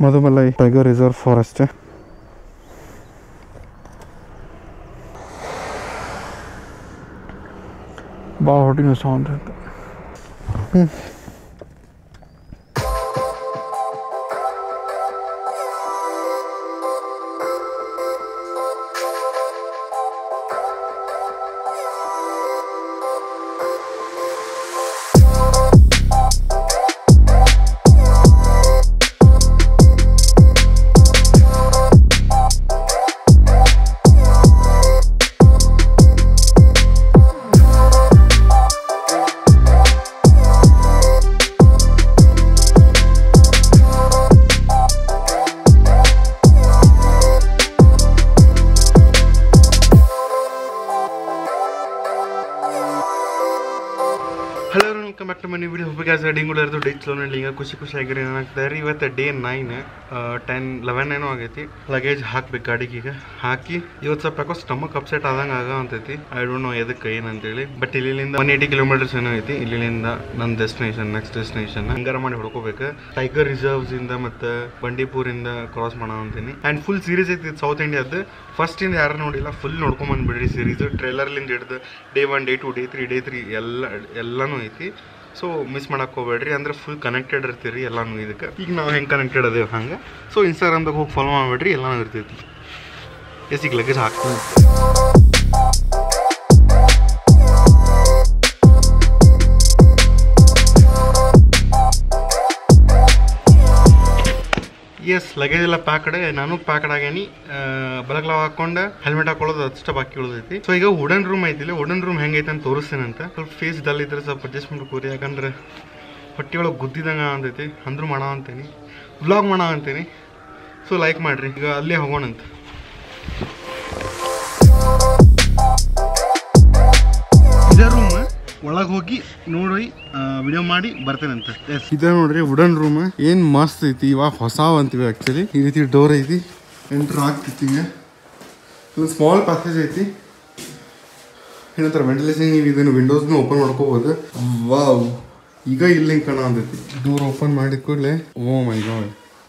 Mudumalai tiger reserve forest ಭಾಳ ಹೊಟ್ಟಿನ sound ಅಂತ ಹಲೋ ವೆಲ್ಕಮ್ ಬ್ಯಾಕ್ ಟು ಮನಿ ವಿಡಿಯೋ ಹೋಗ್ಬೇಕು ರೆಡಿಂಗ್ ಕೂಡ ಇರೋದು ಡೇ ಚಲೋ ನಡ್ಲಿ ಖುಷಿ ಖುಷಿ ಆಗಿರಿ ಏನಾಗ್ತಾ ರೀ ಇವತ್ತು ಡೇ ನೈನ್ ಟೆನ್ ಲೆವೆನ್ ಏನೋ ಆಗೈತಿ ಲಗೇಜ್ ಹಾಕ್ಬೇಕು ಗಾಡಿಗೆ ಈಗ ಹಾಕಿ ಇವತ್ತು ಸ್ವಲ್ಪ ಯಾಕೋ ಸ್ಟಮಕ್ ಅಪ್ಸೆಟ್ ಆದಂಗೆ ಆಗ ಅಂತೈತಿ ಐ ಡೋಂಟ್ ನೋ ಎದಕ್ಕೆ ಏನಂತೇಳಿ ಬಟ್ ಇಲ್ಲಿಂದ ಒನ್ ಏಯ್ಟಿ ಕಿಲೋಮೀಟರ್ಸ್ ಏನೋ ಐತಿ ಇಲ್ಲಿಂದ ನನ್ನ ಡೆಸ್ಟಿನೇಷನ್ ನೆಕ್ಸ್ಟ್ ಡೆಸ್ಟಿನೇಷನ್ ಹಂಗಾರ ಮಾಡಿ ಹೊಡ್ಕೋಬೇಕು ಟೈಗರ್ ರಿಸರ್ವ್ಸ್ ಇಂದ ಮತ್ತು ಬಂಡೀಪುರಿಂದ ಕ್ರಾಸ್ ಮಾಡೋಣ ಅಂತೀನಿ ಆ್ಯಂಡ್ ಫುಲ್ ಸೀರೀಸ್ ಐತಿ ಸೌತ್ ಇಂಡಿಯಾದ ಫಸ್ಟ್ ಇಂದ ಯಾರು ನೋಡಿಲ್ಲ ಫುಲ್ ನೋಡ್ಕೊಂಬಂದ್ಬಿಡ್ರಿ ಸೀರೀಸ್ ಟ್ರೇಲರ್ಲಿಂದ ಹಿಡ್ದು day one day two day three day three ಎಲ್ಲ ಎಲ್ಲನೂ ಐತಿ ಸೊ ಮಿಸ್ ಮಾಡಕ್ಕೆ ಹೋಗ್ಬೇಡ್ರಿ ಅಂದ್ರೆ ಫುಲ್ ಕನೆಕ್ಟೆಡ್ ಇರ್ತೀರಿ ಎಲ್ಲಾನು ಇದಕ್ಕೆ ಈಗ ನಾವು ಹೆಂಗೆ ಕನೆಕ್ಟೆಡ್ ಅದೇವು ಹಂಗೆ ಸೊ ಇನ್ಸ್ಟಾಗ್ರಾಮ್ದಾಗ ಹೋಗಿ ಫಾಲೋ ಮಾಡ್ಬಿಡ್ರಿ ಎಲ್ಲಾನು ಇರ್ತೈತಿ ಎಸಿಗೆ ಲಗೇಜ್ ಹಾಕ್ತೀನಿ ಎಸ್ ಲಗೇಜ್ ಎಲ್ಲ ಪ್ಯಾಕಡ್ ನಾನು ಪ್ಯಾಕಡ್ ಆಗೇನಿ ಬಲಗ್ಲಾವ್ ಹಾಕೊಂಡು ಹೆಲ್ಮೆಟ್ ಹಾಕೊಳ್ಳೋದು ಅಷ್ಟೇ ಬಾಕಿ ಉಳಿದೈತಿ ಸೊ ಈಗ ವುಡನ್ ರೂಮ್ ಐತಿಲ್ಲ ವುಡನ್ ರೂಮ್ ಹೆಂಗೈತೆ ಅಂತ ತೋರಿಸ್ತೇನೆ ಅಂತ ಸ್ವಲ್ಪ ಫೇಸ್ ಡಲ್ ಇದ್ರೆ ಸ್ವಲ್ಪ ಅಡ್ಜಸ್ಟ್ಮೆಂಟ್ ಕೂರಿ ಯಾಕಂದ್ರೆ ಹೊಟ್ಟೆ ಒಳಗೆ ಗುದ್ದಿದಂಗೆ ಅಂತೈತಿ ಅಂದ್ರೂ ಮಾಡೋ ಅಂತೀನಿ ವ್ಲಾಗ್ ಮಾಡೋ ಅಂತೀನಿ ಸೊ ಲೈಕ್ ಮಾಡ್ರಿ ಈಗ ಅಲ್ಲೇ ಹೋಗೋಣಂತ ಇದೇ ರೂಮ್ ಒಳಗೆ ಹೋಗಿ ನೋಡಿ ವಿಡಿಯೋ ಮಾಡಿ ಬರ್ತೇನಂತ ಎಸ್ ಇದೆ ನೋಡ್ರಿ ವುಡನ್ ರೂಮ್ ಏನ್ ಮಸ್ತ್ ಐತಿ ಇವಾಗ ಹೊಸಾವ್ ಅಂತೀವಿ ಆಕ್ಚುಲಿ ಈ ರೀತಿ ಡೋರ್ ಐತಿ ಎಂಟ್ರ್ ಆಗ್ತೈತಿ ಈಗ ಒಂದು ಸ್ಮಾಲ್ ಪ್ಯಾಸೇಜ್ ಐತಿ ಏನಂತಾರ ವೆಂಟಿಲೇಷನ್ ನೀವು ಇದನ್ನು ವಿಂಡೋಸ್ನು ಓಪನ್ ಮಾಡ್ಕೋಬೋದು ವಾವ್ ಈಗ ಇಲ್ಲಿ ಕಣ ಅಂತೈತಿ ಡೋರ್ ಓಪನ್ ಮಾಡಿದ ಕೂಡಲೇ ಓ ಮೈ ಗಾಡ್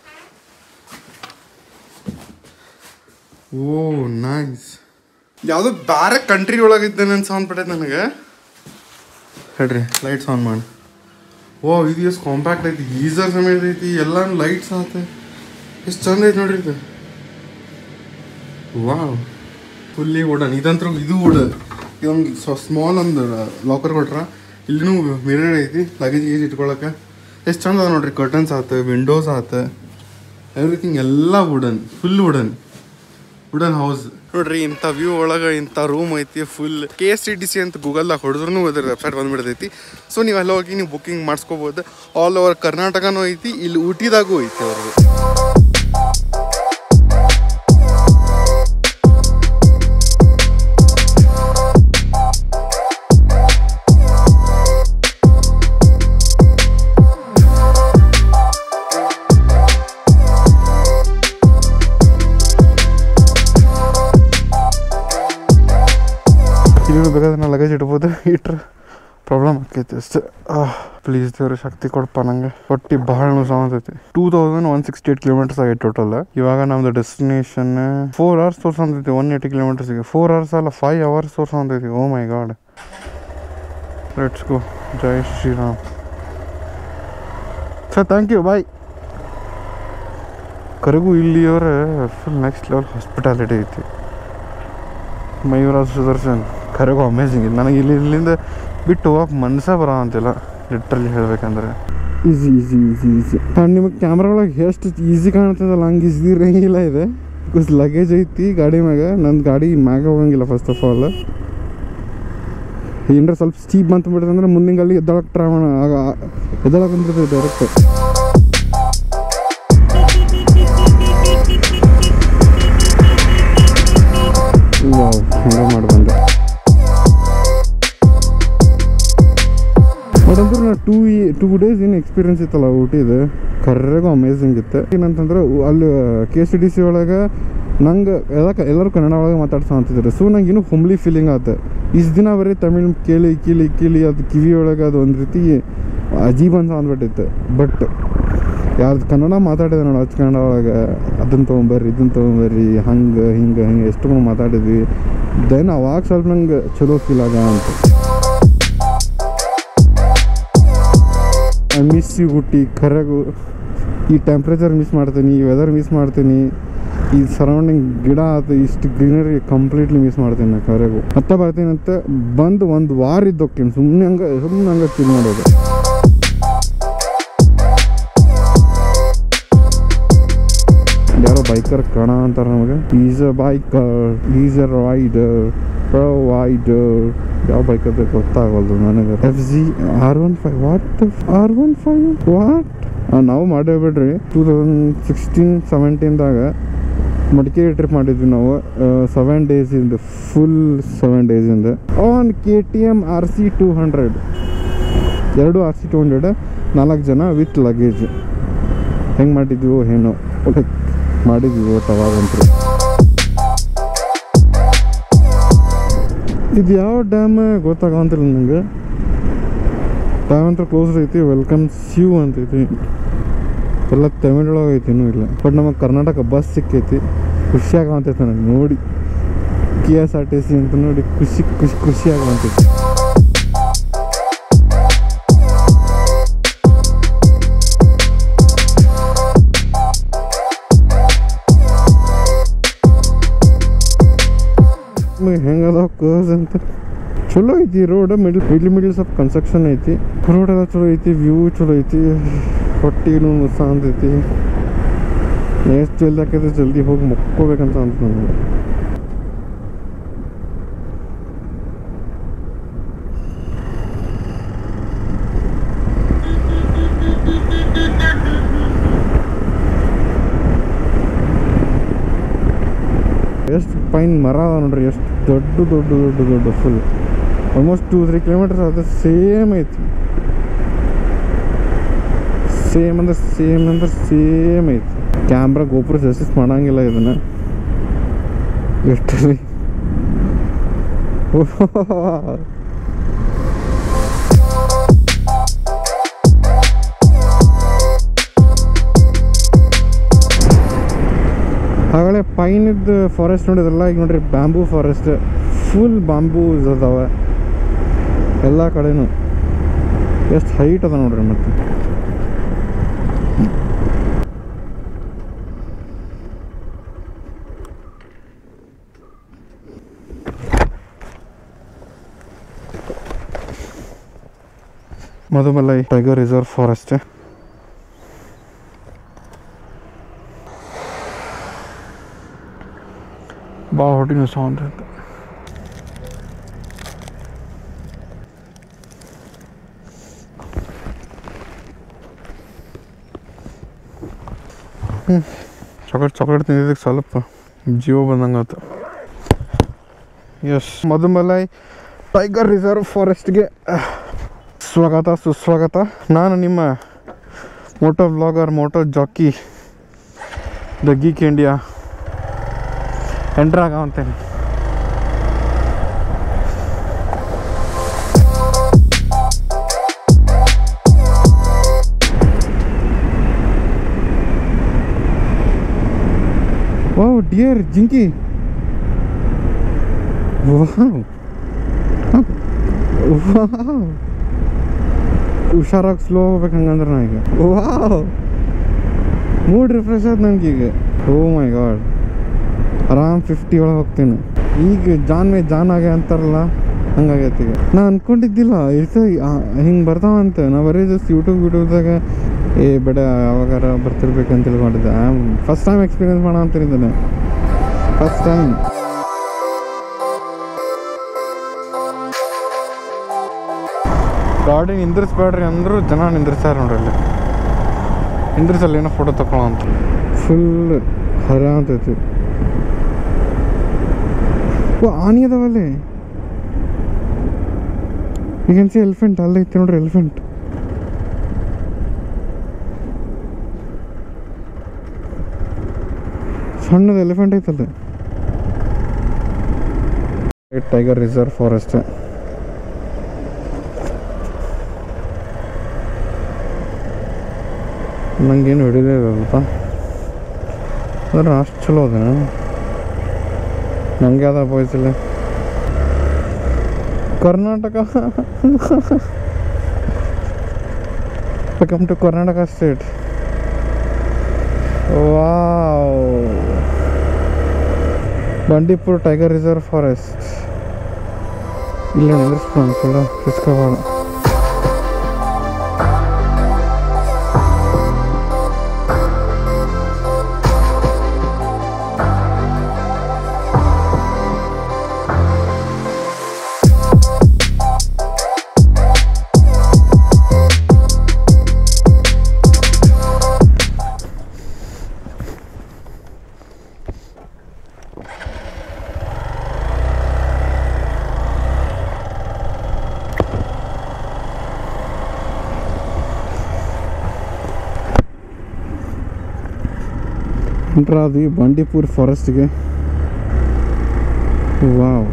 ಓ ನೈಸ್ ಯಾವುದೋ ಬೇರೆ ಕಂಟ್ರಿ ಒಳಗಿದ್ದೇನೆ ಅಂತ ಸೌಂಡ್ ಪಟ್ಟೈತೆ ನನಗೆ ಹೇಳ್ರಿ ಲೈಟ್ಸ್ ಆನ್ ಮಾಡಿ ಓ ಇದು ಎಷ್ಟು ಕಾಂಪ್ಯಾಕ್ಟ್ ಐತಿ ಗೀಸರ್ ಸಮೇತ ಐತಿ ಎಲ್ಲ ಲೈಟ್ಸ್ ಆತ ಎಷ್ಟು ಚಂದ ಐತಿ ನೋಡ್ರಿ ಇದು ವಾವ್ ಫುಲ್ಲಿ ವುಡನ್ ಇದಂತ್ರ ಇದು ವುಡನ್ ಇದೊಂದು ಸ್ಮಾಲ್ ಒಂದು ಲಾಕರ್ ಕೊಟ್ರ ಇಲ್ಲಿನೂ ಮಿರರ್ ಐತಿ ಲಗೇಜ್ ಗೀಜ್ ಇಟ್ಕೊಳಕ್ಕೆ ಎಷ್ಟು ಚಂದ ಅದ ನೋಡ್ರಿ ಕರ್ಟನ್ಸ್ ಆತ ವಿಂಡೋಸ್ ಆತ ಎವ್ರಿಥಿಂಗ್ ಎಲ್ಲ wooden full wooden wooden house ನೋಡ್ರಿ ಇಂಥ ವ್ಯೂ ಒಳಗೆ ಇಂಥ ರೂಮ್ ಐತಿ full K S T D C ಅಂತ ಗೂಗಲ್ದಾಗ ಹೊಡೆದ್ರೂ ಅದ್ರ ವೆಬ್ಸೈಟ್ ಬಂದ್ಬಿಡ್ತೈತಿ ಸೊ ನೀವು ಅಲ್ಲಿ ಹೋಗಿ ನೀವು ಬುಕ್ಕಿಂಗ್ ಮಾಡಿಸ್ಕೋಬೋದು ಆಲ್ ಓವರ್ ಕರ್ನಾಟಕನೂ ಐತಿ ಇಲ್ಲಿ ಊಟಿದಾಗೂ ಐತಿ ಅವ್ರದ್ದು ಇಲ್ಲಿ ಬೇಕಾದ್ರೆ ನಾ ಲಗೇಜ್ ಇಡ್ಬೋದು ಇಟ್ರೆ ಪ್ರಾಬ್ಲಮ್ ಆಕೈತಿ ಅಷ್ಟೇ ಪ್ಲೀಸ್ ದೇವ್ರ ಶಕ್ತಿ ಕೊಡಪ್ಪ ನಂಗೆ ಹೊಟ್ಟಿ ಭಾಳ ನೋಸೈತಿ two thousand one sixty eight kilometres ಆಗೈತೆ ಟೋಟಲ್ ಇವಾಗ ನಮ್ದು ಡೆಸ್ಟಿನೇಷನ್ ಫೋರ್ ಅವರ್ಸ್ ತೋರ್ಸಂತೈತಿ ಒನ್ ಏಯ್ಟಿ ಕಿಲೋಮೀಟರ್ಸ್ಗೆ ಫೋರ್ ಅವರ್ಸ್ ಅಲ್ಲ ಫೈವ್ ಅವರ್ಸ್ ತೋರ್ಸಂತೈತಿ oh my god let's go ಜೈ Shriram sir thank you bye ಕರೆಗೂ ಇಲ್ಲಿಯವರ ಫುಲ್ ನೆಕ್ಸ್ಟ್ ಲೆವೆಲ್ ಹಾಸ್ಪಿಟಾಲಿಟಿ ಐತಿ ಮಯೂರಾಜ್ ಸುದರ್ಶನ್ ಖರೆಗೂ ಅಮೇಝಿಂಗ್ ಇದೆ ನನಗೆ ಇಲ್ಲಿ ಇಲ್ಲಿಂದ ಬಿಟ್ಟು ಹೋಗಕ್ಕೆ ಮನಸ್ಸೇ ಬರೋ ಅಂತಿಲ್ಲ ಲಿಟ್ರಲಿ ಹೇಳ್ಬೇಕಂದ್ರೆ ಈಸಿ ಈಸಿ ಈಸಿ ಈಸಿ ನಾನು ನಿಮಗೆ ಕ್ಯಾಮ್ರಾ ಒಳಗೆ ಎಷ್ಟು ಈಸಿ ಕಾಣ್ತದಲ್ಲ ಹಂಗೆ ಈಸಿ ಇರಂಗಿಲ್ಲ ಇದೆ ಬಿಕಾಸ್ ಲಗೇಜ್ ಐತಿ ಗಾಡಿ ಮ್ಯಾಗ ನನ್ನ ಗಾಡಿ ಮ್ಯಾಗ ಹೋಗಂಗಿಲ್ಲ ಫಸ್ಟ್ ಆಫ್ ಆಲ್ ಏನರ ಸ್ವಲ್ಪ ಸ್ಟೀಪ್ ಬಂತು ಬಿಡ್ತಂದ್ರೆ ಮುಂದಿನ ಗಾಲಿ ಎದ್ದಳಕ್ಕೆ ಟ್ರೈ ಮಾಡ ಎದ್ದಳಕ್ಕೆ ಬಂದ್ಬಿಡ್ತದೆ ಡೈರೆಕ್ಟ್ ವಾವ್ ಹಿಂಗೆ ಮಾಡಿ ಬಂದೆ ಬಟ್ ಅಂದ್ರೆ ನಾ ಟೂ ಟೂ ಡೇಸ್ ಏನು ಎಕ್ಸ್ಪೀರಿಯನ್ಸ್ ಇತ್ತಲ್ಲ ಊಟಿದು ಕರ್ರೆಗೂ ಅಮೇಝಿಂಗ್ ಇತ್ತು ಏನಂತಂದ್ರೆ ಉ- ಅಲ್ಲಿ K S T D C ಒಳಗೆ ನಂಗೆ ಎಲ್ಲ ಎಲ್ಲರೂ ಕನ್ನಡ ಒಳಗೆ ಮಾತಾಡ್ಸೋ ಅಂತಿದ್ರು ಸೊ ನಂಗೆ ಇನ್ನೂ ಹುಮ್ಲಿ ಫೀಲಿಂಗ್ ಆಯ್ತು ಇಷ್ಟು ದಿನ ಬರೀ ತಮಿಳ್ ಕೇಳಿ ಕೇಳಿ ಕೇಳಿ ಅದು ಕಿವಿ ಒಳಗೆ ಅದು ಒಂದು ರೀತಿ ಅಜೀಬ್ ಅಂತ ಅಂದ್ಬಿಟ್ಟಿತ್ತು ಬಟ್ ಯಾರ್ದು ಕನ್ನಡ ಮಾತಾಡಿದೆ ನೋಡಿ ಅಚ್ಚ ಕನ್ನಡ ಒಳಗೆ ಅದನ್ನ ತೊಗೊಂಬರ್ರಿ ಇದನ್ನ ತೊಗೊಂಬರ್ರಿ ಹಂಗೆ ಹಿಂಗೆ ಹಿಂಗೆ ಎಷ್ಟು ಮಂದಿ ಮಾತಾಡಿದ್ವಿ ದೆನ್ ಅವಾಗ ಸ್ವಲ್ಪ ನಂಗೆ ಚಲೋ ಫೀಲ್ ಆಗ ಅಂತ ಮಿಸ್ ಯು ಗುಟ್ಟಿ ಖರೆಗೂ ಈ ಟೆಂಪ್ರೇಚರ್ ಮಿಸ್ ಮಾಡ್ತೀನಿ ಈ ವೆದರ್ ಮಿಸ್ ಮಾಡ್ತೀನಿ ಈ ಸರೌಂಡಿಂಗ್ ಗಿಡ ಆತು ಇಷ್ಟು ಗ್ರೀನರಿ ಕಂಪ್ಲೀಟ್ಲಿ ಮಿಸ್ ಮಾಡ್ತೀನಿ ನಾನು ಖರೆಗೂ ಮತ್ತೆ ಬರ್ತೀನಿ ಅಂತ ಬಂದು ಒಂದು ವಾರ ಇದ್ದೋಗ್ತೀನಿ ಸುಮ್ಮನೆ ಹಂಗೆ ಸುಮ್ಮನೆ ಹಂಗೆ ಚಿಲ್ ಮಾಡೋದು ಯಾರೋ ಬೈಕರ್ ಕಣ ಅಂತಾರೆ ನಮಗೆ is a biker is a rider provider ಯಾವ ಬೈಕ್ ಅದು ಗೊತ್ತಾಗಲ್ದು ನನಗೆ F G R one five what R one five what ನಾವು ಮಾಡೇ ಬಿಡ್ರಿ ಟೂ ತೌಸಂಡ್ ಸಿಕ್ಸ್ಟೀನ್ ಸೆವೆಂಟೀನ್ದಾಗ ಮಡಿಕೇರಿ ಟ್ರಿಪ್ ಮಾಡಿದ್ವಿ ನಾವು ಸೆವೆನ್ ಡೇಸಿಂದ ಫುಲ್ ಸೆವೆನ್ ಡೇಸಿಂದ on K T M R C two hundred ಎರಡು ಆರ್ ಸಿ ಟೂ ಹಂಡ್ರೆಡ್ ನಾಲ್ಕು ಜನ ವಿತ್ ಲಗೇಜ್ ಹೆಂಗೆ ಮಾಡಿದ್ವಿ ಏನೋ ಒಟ್ಟು ಮಾಡಿದ್ವಿ ಒಟ್ಟು ಅವಾಗಂತೂ ಇದು ಯಾವ ಡ್ಯಾಮ್ ಗೊತ್ತಾಗಂತಿಲ್ಲ ನನಗೆ ಡ್ಯಾಮ್ ಅಂತ ಕ್ಲೋಸ್ ಐತಿ ವೆಲ್ಕಮ್ ಸ್ಯೂ ಅಂತೈತಿ ಎಲ್ಲ ತಮಿಳೊಳಗೆ ಐತಿ ಇನ್ನೂ ಇಲ್ಲ ಬಟ್ ನಮಗೆ ಕರ್ನಾಟಕ ಬಸ್ ಸಿಕ್ಕೈತಿ ಖುಷಿ ಆಗಂತೈತೆ ನನಗೆ ನೋಡಿ K S R T C ಅಂತ ನೋಡಿ ಖುಷಿ ಖುಷಿ ಖುಷಿ ಆಗಂತೈತಿ ಹೆಂಗದ ಕರ್ಸ್ ಅಂತ ಚಲೋ ಐತಿ ರೋಡ್ ಮಿಡ್ಲ್ ಮಿಡ್ಲ್ ಮಿಡ್ಲ್ ಸ್ವಲ್ಪ ಕನ್ಸ್ಟ್ರಕ್ಷನ್ ಐತಿ ರೋಡ್ ಎಲ್ಲ ಚಲೋ ಐತಿ ವ್ಯೂ ಚಲೋ ಐತಿ ಹೊಟ್ಟಿನೂ ಮುಸ ಅಂತೈತಿ ಎಷ್ಟು ಜಲ್ದಿ ಆಕೈತೆ ಜಲ್ದಿ ಹೋಗಿ ಮುಕ್ಕೋಬೇಕಂತ ಅಂತ ನನಗೆ ಎಷ್ಟು ಪೈನ್ ಮರ ಅದಾವ ನೋಡ್ರಿ ಎಷ್ಟು ದೊಡ್ಡ ದೊಡ್ಡ ದೊಡ್ಡ ದೊಡ್ಡ full almost two three kilometres ಅದು ಸೇಮ್ ಐತಿ ಸೇಮ್ ಅಂದ್ರೆ ಸೇಮ್ ಅಂದ್ರೆ ಸೇಮ್ ಐತಿ ಕ್ಯಾಮ್ರಾ ಗೋಪುರ ಜಸ್ಟಿಸ್ ಮಾಡಂಗಿಲ್ಲ ಇದನ್ನ ಎಷ್ಟು ಆಗಲೇ ಪೈನದ್ದು ಫಾರೆಸ್ಟ್ ನೋಡಿದ್ರಲ್ಲ ಈಗ ನೋಡ್ರಿ ಬ್ಯಾಂಬೂ ಫಾರೆಸ್ಟ್ ಫುಲ್ ಬಾಂಬೂಸ್ ಅದಾವ ಎಲ್ಲ ಕಡೆನೂ ಎಷ್ಟು ಹೈಟ್ ಅದ ನೋಡ್ರಿ ಮತ್ತೆ ಮಧುಮಲೈ ಟೈಗರ್ ರಿಸರ್ವ್ ಫಾರೆಸ್ಟ್ ಭಾಳ ಹೊಟ್ಟಿನ ಸೌಂಡ್ ಅಂತ ಹ್ಞೂ ಚಾಕ್ಲೇಟ್ ಚಾಕ್ಲೇಟ್ ತಿಂದಿದ್ದಕ್ಕೆ ಸ್ವಲ್ಪ ಜೀವ ಬಂದಂಗೆ ಆಯ್ತು ಎಸ್ ಮಧುಮಲೈ ಟೈಗರ್ ರಿಸರ್ವ್ ಫಾರೆಸ್ಟ್ಗೆ ಸ್ವಾಗತ ಸುಸ್ವಾಗತ ನಾನು ನಿಮ್ಮ moto blogger moto jockey the geek India enter ಆಗವಂತೇನೆ ವಾವ್ ಡಿಯರ್ ಜಿಂಕಿ ವಾವ್ ವಾವ್ ಹುಷಾರಾಗಿ ಸ್ಲೋ ಹೋಗ್ಬೇಕು ಹಂಗಂದ್ರೆ ನಾ ಈಗ ವಾವ್ ಮೂಡ್ ರಿಫ್ರೆಶ್ ಆಯ್ತು ನನಗೆ ಈಗ ಓ ಮೈ ಗಾಡ್ ಆರಾಮ್ ಫಿಫ್ಟಿ ಒಳಗೆ ಹೋಗ್ತೀನಿ ಈಗ ಜಾನ್ ಮೇ ಜಾನ್ ಆಗ ಅಂತಾರಲ್ಲ ಹಂಗಾಗೈತೆ ಈಗ ನಾ ಅನ್ಕೊಂಡಿದ್ದಿಲ್ಲ ಇರ್ತ ಹಿಂಗೆ ಬರ್ತಾವಂತ ನಾ ಬರೀ ಜಸ್ಟ್ ಯೂಟ್ಯೂಬ್ ಯೂಟ್ಯೂಬ್ದಾಗ ಏ ಬೇಡ ಯಾವಾಗಾರ ಬರ್ತಿರ್ಬೇಕಂತ ತಿಳ್ಕೊಂಡಿದ್ದೆ ಫಸ್ಟ್ ಟೈಮ್ ಎಕ್ಸ್ಪೀರಿಯನ್ಸ್ ಮಾಡೋ ಅಂತಿದ್ದಾನೆ ಫಸ್ಟ್ ಟೈಮ್ ಗಾಡಿ ನಿಂದ್ರಿಸ್ಬೇಡ್ರಿ ಅಂದ್ರು ಜನ ನಿಂದ್ರಿಸ್ಯಾರ ನೋಡ್ರಿ ಅಲ್ಲಿ ನಿಂದ್ರಿಸಲ್ಲ ಏನೋ ಫೋಟೋ ತಗೊಳ್ಳೋ ಅಂತ ಫುಲ್ ಹರ ಅಂತೈತಿ ಓ ಆನಿ ಅದಾವಲ್ಲಿ ಈಗ ಸಿ ಎಲಿಫೆಂಟ್ ಅಲ್ಲೇ ಐತಿ ನೋಡ್ರಿ ಎಲಿಫೆಂಟ್ ಸಣ್ಣದ ಎಲಿಫೆಂಟ್ ಐತಲ್ಲ ಟೈಗರ್ ರಿಸರ್ವ್ ಫಾರೆಸ್ಟ್ ನಂಗೇನು ಹಿಡಿದೇ ಇರಲ್ಪ ಅಂದ್ರೆ ಅಷ್ಟು ಚಲೋ ಅದ ನಂಗೆ ಯಾವ್ದು ಬಾಯ್ಸಿಲ್ಲ Karnataka welcome to Karnataka state wow Bandipur tiger reserve forest ಇಲ್ಲ ನಿಂದ್ರಿಸ್ಕೊಂಡು ಅನ್ಸಲ್ಲ ಇಸ್ಕೋಬಾರ್ದು ಎಂಟ್ರ್ ಆದ್ವಿ ಬಂಡೀಪುರ್ ಫಾರೆಸ್ಟ್ಗೆ ವಾವ್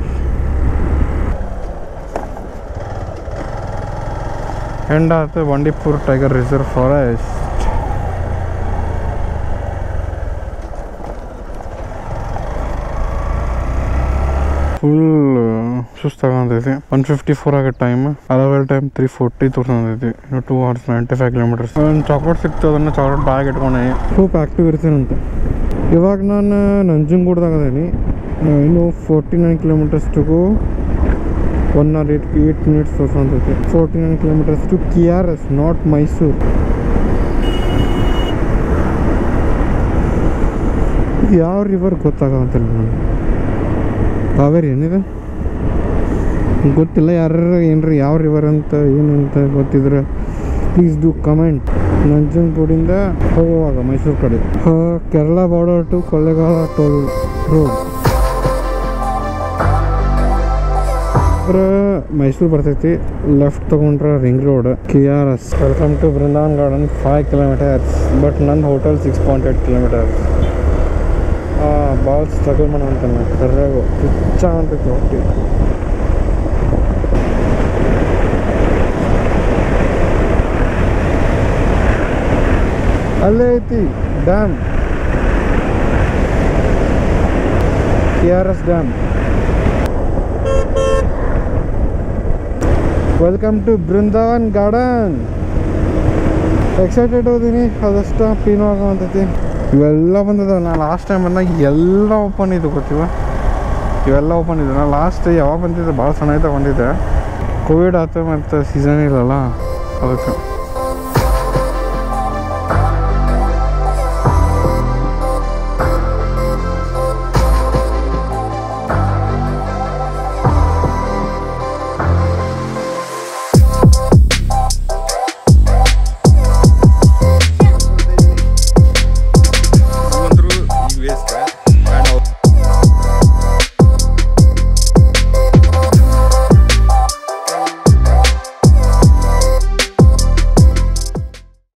ಎಂಡ್ ಆಯ್ತು Bandipur tiger reserve forest full ಸುಸ್ತಾಗಂತೈತಿ ಒನ್ ಫಿಫ್ಟಿ ಫೋರ್ ಆಗೋ time arrival time three forty ತೋರ್ಸಂತೈತಿ ಇನ್ನು two hours ninety five kilometres ಒಂದು ಚಾಕ್ಲೇಟ್ ಸಿಕ್ತು ಅದನ್ನು ಚಾಕ್ಲೇಟ್ ಬ್ಯಾಗ್ ಇಟ್ಕೊಂಡೆ ಸ್ವಲ್ಪ ಆ್ಯಕ್ಟಿವ್ ಇರ್ತೀನಂತೆ ಇವಾಗ ನಾನು ನಂಜನಗೂಡ್ದಾಗ ಅದೀನಿ ಇನ್ನು forty nine kilometres to one hour eight eight minutes ತೋರ್ಸಂತೈತಿ forty nine kilometres to K R S not Mysuru ಯಾವ ರಿವರ್ ಗೊತ್ತಾಗಂತಿಲ್ಲ ನನಗೆ ಕಾವೇರಿ ಏನಿದೆ ಗೊತ್ತಿಲ್ಲ ಯಾರು ಏನ್ರಿ ಯಾವ ರಿವರ್ ಅಂತ ಏನಂತ ಗೊತ್ತಿದ್ರೆ ಪ್ಲೀಸ್ ಡೂ ಕಮೆಂಟ್ ನಂಜನಗೂಡಿಂದ ಹೋಗುವಾಗ ಮೈಸೂರು ಕಡೆ ಆ, Kerala border to Kollegal toll road Mysuru ಬರ್ತೈತಿ ಲೆಫ್ಟ್ ತಗೊಂಡ್ರೆ ring road K R S welcome to Brindavan garden five kilometres but ನನ್ನ hotel six point eight kilometres ಭಾಳ ಸ್ಟ್ರಗಲ್ ಮಾಡೋ ಅಂತಾನೆ ಕರ್ರಾಗು ಹುಚ್ಚ ಅಂತೈತಿ ಹೊಟ್ಟಿ ಅಲ್ಲೇ ಐತಿ dam K R S dam welcome to Brindavan garden excited ಹೋದೀನಿ ಅದಷ್ಟು ಕ್ಲೀನ್ ಆಗಂತೈತಿ ಇವೆಲ್ಲ ಬಂದಿದ್ದಾವೆ ನಾನು ಲಾಸ್ಟ್ ಟೈಮ್ ಬಂದಾಗ ಎಲ್ಲ ಓಪನ್ ಇದ್ದು ಗೊತ್ತಿವ ಇವೆಲ್ಲ ಓಪನ್ ಇದೆ ನಾನು ಲಾಸ್ಟ್ ಯಾವಾಗ ಬಂದಿದ್ದೆ ಭಾಳ ಸಣ್ಣ ಇದ್ದಾಗ ಬಂದಿದ್ದೆ ಕೋವಿಡ್ ಆಯ್ತು ಮತ್ತು ಸೀಸನ್ ಇಲ್ಲಲ್ಲ ಅದಕ್ಕೆ